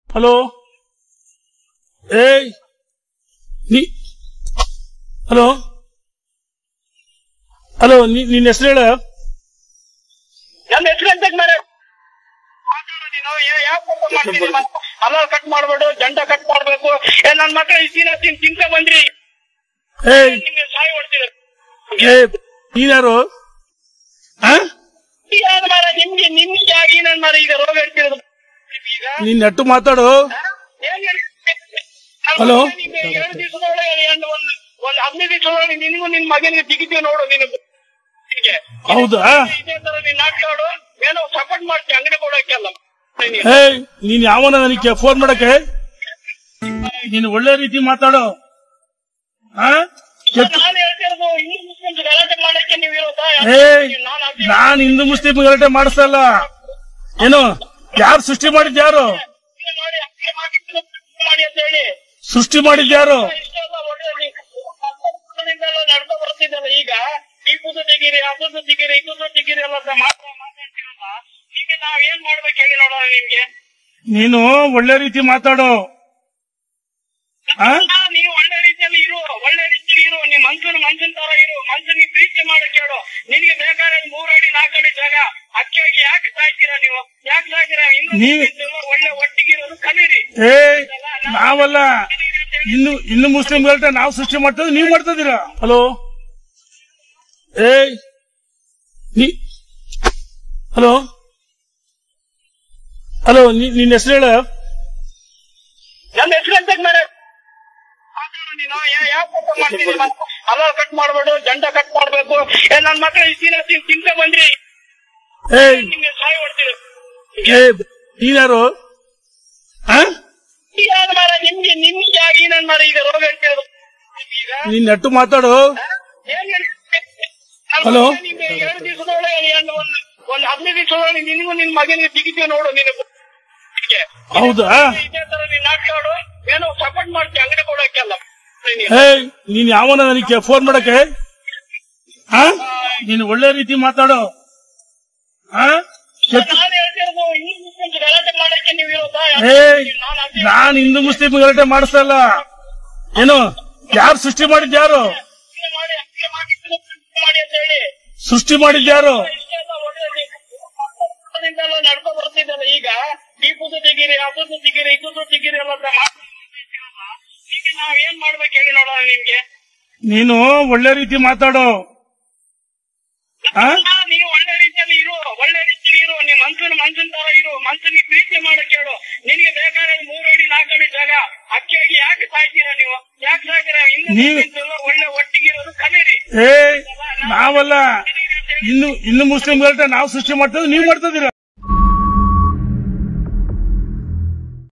Hello ಏಯ್ ನೀ hello hello ನಿನ್ನ ಹೆಸರು ಹೇಳ ನನ್ನ ಹೆಸರು ಅಂತ ಮೇಲೆ ನೀನು ಯಾವ ಮಾಡ್ತೀನಿ ಅಲ್ಲ ಕಟ್ ಮಾಡ್ಬೇಡು ಜಂಡ ಕಟ್ ಮಾಡ್ಬೇಕು ಏ ನನ್ ಮಕ್ಳ ಈ ಸೀನ ತಿನ್ ತಿನ್ಕ ಬಂದ್ರಿ ಏಯ್ ನಿಮ್ಗೆ ಸಾಯಿ ಹೊಡ್ತೀರ ಏ ನೀನ್ಯಾರು ಆ ಯಾರು ಮಾರ ನಿಮ್ಗೆ ನಿಮ್ಗೆ ಆಗಿ ನನ್ ಮಾರ ಈಗ ರೋಗ ಇರ್ತಿರೋದು ಈಗ ನೀನ್ ನೆಟ್ಟು ಮಾತಾಡು ಏನ್ ಹೇಳಿ? ನನ್ ಹಲೋ? ಮಗ ನಿಮ್ಗೆ ಎರಡು ದಿವಸದೊಳಗೆ ಒಂದು ಒಂದು ಒಂದು ಹದಿನೈದು ದಿವಸದೊಳಗೆ ನಿನಗೂ ನಿನ್ ಮಗನಿಗೆ ತೆಗಿತೀವಿ ನೋಡು ನೀನು ಹೀಗೆ. ಹೌದಾ ಇದೇ ತರ ನೀನ್ ನಾಟ್ಕಾಡು ಏನೋ ಸಪೋರ್ಟ್ ಮಾಡ್ತೀವಿ ಅಂಗಡಿ ಕೊಡಕ್ಕೆ ಅಲ್ಲ ನೀನು. ಏಯ್ ನೀನ್ ಯಾವನ ನನಗೆ ಫೋನ್ ಮಾಡಕ್ಕೆ ನೀನು ಒಳ್ಳೆ ರೀತಿ ಮಾತಾಡು ಆ ಕೆಟ್ಟ ನಾನು ಹೇಳ್ತಿರೋದು ಹಿಂದೂ ಮುಸ್ಲಿಮ್ಸ್ ಗಲಾಟೆ ಮಾಡಕ್ಕೆ ನೀವು ಇರೋದಾ ಏಯ್ ನಾನು ಅದೇ ನಾನ್ ಹಿಂದೂ ಮುಸ್ಲಿಂ ಗಲಾಟೆ ಮಾಡಿಸ್ತಾ ಇಲ್ಲ ಏನು ಯಾರು ಸೃಷ್ಟಿ ಮಾಡಿದ್ ಯಾರು ಮಾಡಿ ಹಂಗೆ ಮಾಡಿ ಇದನ್ನ ಮಾಡಿ ಅಂತ ಹೇಳಿ ಸೃಷ್ಟಿ ಮಾಡಿದ್ ಯಾರು ಇಷ್ಟೆಲ್ಲ ಒಳ್ಳೆ ನಡ್ಕೊ ಬರ್ತಿದ್ದಲ್ಲ ಈಗ ಈ ಕೂತು ತೆಗೀರಿ ಆ ಕೂತು ತೆಗೀರಿ ಈ ಕೂತು ತೆಗೀರಿ ಎಲ್ಲ ಅಂತ ಮಾತ್ರ ಮಾತಾಡ್ತಿರಲ್ಲ ನಿಮ್ಗೆ ನಾವ್ ಏನ್ ಮಾಡ್ಬೇಕು ಹೇಳಿ ನೋಡೋಣ ನಿಮ್ಗೆ ನೀನು ಒಳ್ಳೆ ರೀತಿ ಮಾತಾಡು ಆ ಹಾ, ನೀವು ಒಳ್ಳೆ ರೀತಿಯಲ್ಲಿ ಇರು ಒಳ್ಳೆ ರೀತಿಯಲ್ಲಿ ಇರು ನಿಮ್ ಮನ್ಸನ್ ಮನ್ಸನ್ ತರ ಇರು ಮನ್ಸನ್ ಪ್ರೀತಿ ಮಾಡಕ್ ಕೇಳು ನಿನಗೆ ಬೇಕಾದ್ರೆ ಮೂರ್ ಅಡಿ ನಾಲ್ಕು ಅಡಿ ಜಾಗ ಅಕ್ಕಿಯಾಗಿ ಯಾಕೆ ಸಾಯ್ತೀರಾ ನೀವು ಯಾಕೆ ಸಾಯ್ತೀರಾ ಇನ್ನು ನೀವ್- ನೀವೆಲ್ಲ ಒಳ್ಳೆ ಒಟ್ಟಿಗಿರೋದು ಕಲೀರಿ ಏ ನಾವಲ್ಲ ಇನ್ನು ಇನ್ನು ಮುಸ್ಲಿಂ ಗಲಾಟೆ ನಾವು ಸೃಷ್ಟಿ ಮಾಡ್ತದ ನೀವ್ ಮಾಡ್ತದೀರಾ ಹಲೋ ಏಯ್ ನೀ ಹಲೋ ಹಲೋ ನಿನ್ನ ಹೆಸರು ಹೇಳ ನನ್ನ ಹೆಸರು ಅಂತ ಮೇಲೆ ಮಾತಾಡು ನೀನು ಯಾ- ಯಾವ ಪಾಪ ಮಾಡ್ತೀನಿ ಅಲ್ಲ ಕಟ್ ಮಾಡ್ಬೇಡು ಜಂಡ ಕಟ್ ಮಾಡ್ಬೇಕು ಏ ನನ್ ಮಕ್ಳ ಈ ಸೀನ ತಿನ್ ತಿನ್ಕ ಬಂದ್ರಿ ಏಯ್ ನಿಮ್ಗೆ ಸಾಯಿ ಹೊಡ್ತೀರಿ ಏ ನೀನ್ಯಾರು ಆ ಯಾರು ಮಾರ ನಿಮ್ಗೆ ನಿಮ್ಗೆ ಆಗಿ ನನ್ ಮಾರ ಈಗ ರೋಗ ಇರ್ತಿರೋದು ಈಗ ನೀನ್ ನೆಟ್ಟು ಮಾತಾಡು ಏನ್ ಹೇಳಿ? ನನ್ ಹಲೋ? ಮಗ ನಿಮ್ಗೆ ಎರಡು ದಿವಸದೊಳಗೆ ಒಂದು ಒಂದು ಒಂದು ಹದಿನೈದು ದಿವಸದೊಳಗೆ ನಿನಗೂ ನಿನ್ ಮಗನಿಗೆ ತೆಗಿತೀವಿ ನೋಡು ನೀನು ಹೀಗೆ. ಹೌದಾ ಇದೇ ತರ ನೀನ್ ನಾಟ್ಕಾಡು ಏನೋ ಸಪೋರ್ಟ್ ಮಾಡ್ತೀವಿ ಅಂಗಡಿ ಕೊಡಕ್ಕೆ ಅಲ್ಲ ನೀನು. ಏಯ್ ನೀನ್ ಯಾವನ ನನಗೆ ಫೋನ್ ಮಾಡಕ್ಕೆ ಆ ನೀನು ಒಳ್ಳೆ ರೀತಿ ಮಾತಾಡು ಆ ಕೆಟ್ಟ ನಾನು ಹೇಳ್ತಿರೋದು ಹಿಂದೂ ಮುಸ್ಲಿಮ್ಸ್ ಗಲಾಟೆ ಮಾಡಕ್ಕೆ ನೀವು ಇರೋದಾ ಏಯ್ ನಾನು ಅದೇ ನಾನ್ ಹಿಂದೂ ಮುಸ್ಲಿಂ ಗಲಾಟೆ ಮಾಡಿಸ್ತಾ ಇಲ್ಲ ಏನು ಯಾರು ಸೃಷ್ಟಿ ಮಾಡಿದ್ ಯಾರು ಹಂಗೆ ಮಾಡಿ ಹಂಗೆ ಮಾಡಿ ಇದನ್ನ ಮಾಡಿ ಅಂತ ಹೇಳಿ ಸೃಷ್ಟಿ ಮಾಡಿದ್ ಯಾರು ಇಷ್ಟೆಲ್ಲ ಒಳ್ಳೆ ನಿಮ್ಮೆಲ್ಲ ನಡ್ಕೊ ಬರ್ತಿದ್ದಲ್ಲ ಈಗ ಈ ಕೂತು ತೆಗೀರಿ ಆ ಕೂತು ತೆಗೀರಿ ಈ ಕೂತು ತೆಗೀರಿ ಎಲ್ಲ ಅಂತ ಮಾತಾಡ್ತಿರಲ್ಲ ಈಗ ನಾವ್ ಏನ್ ಮಾಡ್ಬೇಕು ಹೇಳಿ ನೋಡೋಣ ನಿಮ್ಗೆ ನೀನು ಒಳ್ಳೆ ರೀತಿ ಮಾತಾಡು ಆ ಹಾ, ನೀವು ಒಳ್ಳೆ ರೀತಿಯಲ್ಲಿ ಇರು ಒಳ್ಳೆ ರೀತಿಯಲ್ಲಿ ಇರು ನಿಮ್ ಮನ್ಸನ್ ಮನ್ಸನ್ ತರ ಇರು ಮನ್ಸನಿಗೆ ಪ್ರೀತಿ ಮಾಡಕ್ ಕೇಳು ನಿನ್ಗೆ ಬೇಕಾದ್ರೆ ಮೂರ್ ಅಡಿ ನಾಲ್ಕು ಅಡಿ ಜಾಗ ಅಕ್ಕಿಯಾಗಿ ಯಾಕೆ ಸಾಯ್ತೀರಾ ನೀವು ಯಾಕೆ ಸಾಯ್ತೀರಾ ಇನ್ನು ನೀವ್- ಮುಸ್ಲಿಮ್ಸ್ ಎಲ್ಲ ಒಳ್ಳೆ ಒಟ್ಟಿಗಿರೋದು ಕಲೀರಿ ಏ ನಾವಲ್ಲ ಇನ್ನು ಇನ್ನು ಮುಸ್ಲಿಂ ಗಲಾಟೆ ನಾವು ಸೃಷ್ಟಿ ಮಾಡ್ತದ ನೀವ್ ಮಾಡ್ತದೀರ